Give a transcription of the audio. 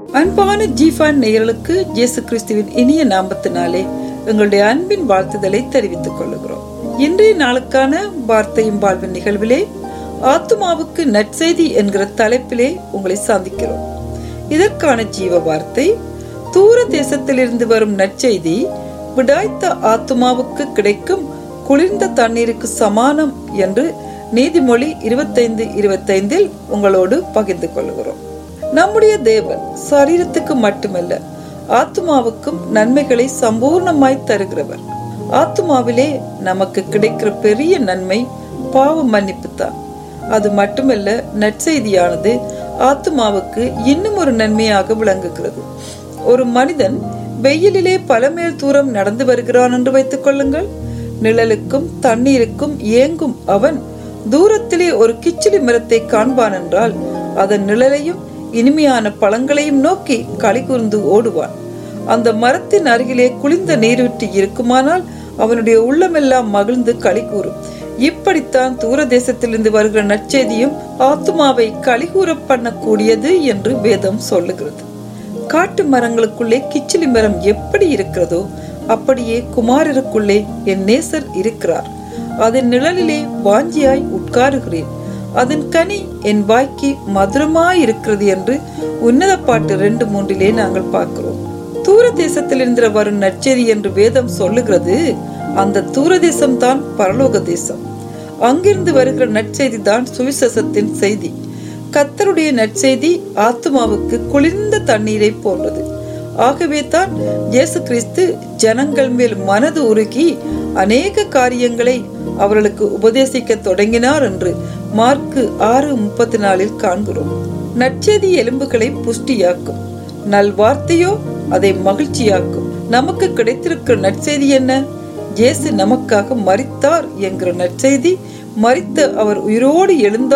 அன்பான ஜீஃபான் நேயர்களுக்கு இயேசு கிறிஸ்துவின் இனிய நாமத்தினாலே எங்களுடைய அன்பின் வாழ்த்துதலை தெரிவித்துக் கொள்ளுகிறோம் இன்றைய நாளுக்கான வார்த்தையும் வாழ்வின் நிகழ்விலே ஆத்துமாவுக்கு நற்செய்தி என்கிற தலைப்பிலே உங்களை சந்திக்கிறோம் இதற்கான ஜீவ வார்த்தை தூர தேசத்திலிருந்து வரும் நற்செய்தி விடாய்த்த ஆத்துமாவுக்கு கிடைக்கும் குளிர்ந்த தண்ணீருக்கு சமானம் என்று நீதிமொழி இருபத்தைந்து இருபத்தைந்தில் உங்களோடு பகிர்ந்து கொள்கிறோம் நம்முடைய தேவன் சரீரத்துக்கு மட்டுமல்ல ஆத்மாவுக்கும் நன்மைகளை சம்பூர்ணமாய் தருகிறவர் ஆத்மாவிலே நமக்கு கிடைக்கிற பெரிய நன்மை பாவ மன்னிப்பு தான் அது மட்டுமல்ல நற்செய்தியானது ஆத்மாவுக்கு இன்னும் ஒரு நன்மையாக விளங்குகிறது ஒரு மனிதன் வெயிலிலே பல மைல் தூரம் நடந்து வருகிறான் என்று வைத்துக் கொள்ளுங்கள் நிழலுக்கும் தண்ணீருக்கும் ஏங்கும் அவன் தூரத்திலே ஒரு கிச்சிலி மரத்தை காண்பான் என்றால் அதன் நிழலையும் இனிமையான பழங்களையும் நோக்கி களி கூர்ந்து ஓடுவான் அந்த மரத்தின் அருகிலே குளிர்ந்த நீரூற்றி இருக்குமானால் அவனுடைய உள்ளமெல்லாம் மகிழ்ந்து களி கூறும் இப்படித்தான் தூர தேசத்திலிருந்து வருகிற நற்செய்தியும் ஆத்துமாவை களிகூற பண்ணக்கூடியது என்று வேதம் சொல்லுகிறது காட்டு மரங்களுக்குள்ளே கிச்சிலி மரம் எப்படி இருக்கிறதோ அப்படியே குமாரருக்குள்ளே என் நேசர் இருக்கிறார் அதன் நிழலிலே வாஞ்சியாய் உட்காருகிறேன் அதன் கனி என் வாய்க்கு மதுரமாய் இருக்கிறது என்று உன்னத பாட்டு ரெண்டு மூன்றிலே நாங்கள் பார்க்கிறோம் தூர தேசத்திலிருந்து வரும் நற்செய்தி என்று வேதம் சொல்லுகிறது அந்த தூர தேசம் தான் பரலோக தேசம் அங்கிருந்து வருகிற நற்செய்தி தான் சுவிசேஷத்தின் செய்தி கத்தருடைய நற்செய்தி ஆத்மாவுக்கு குளிர்ந்த தண்ணீரை போன்றது ஆகவே தான் இயேசு கிறிஸ்து ஜனங்கள் மேல் மனது உருகி அநேக காரியங்களை அவர்களுக்கு உபதேசிக்க தொடங்கினார் என்று மார்க்கு ஆறு முப்பத்தி நாலில் காண்கிறோம் நற்செய்தி எலும்புகளை புஷ்டியாக்கும் நல்வார்த்தையோ அதை மகிழ்ச்சியாக்கும் நமக்கு கிடைத்திருக்கிற நற்செய்தி என்ன இயேசு நமக்காக மரித்தார் என்கிற நற்செய்தி மரித்த அவர் உயிரோடு எழுந்தார்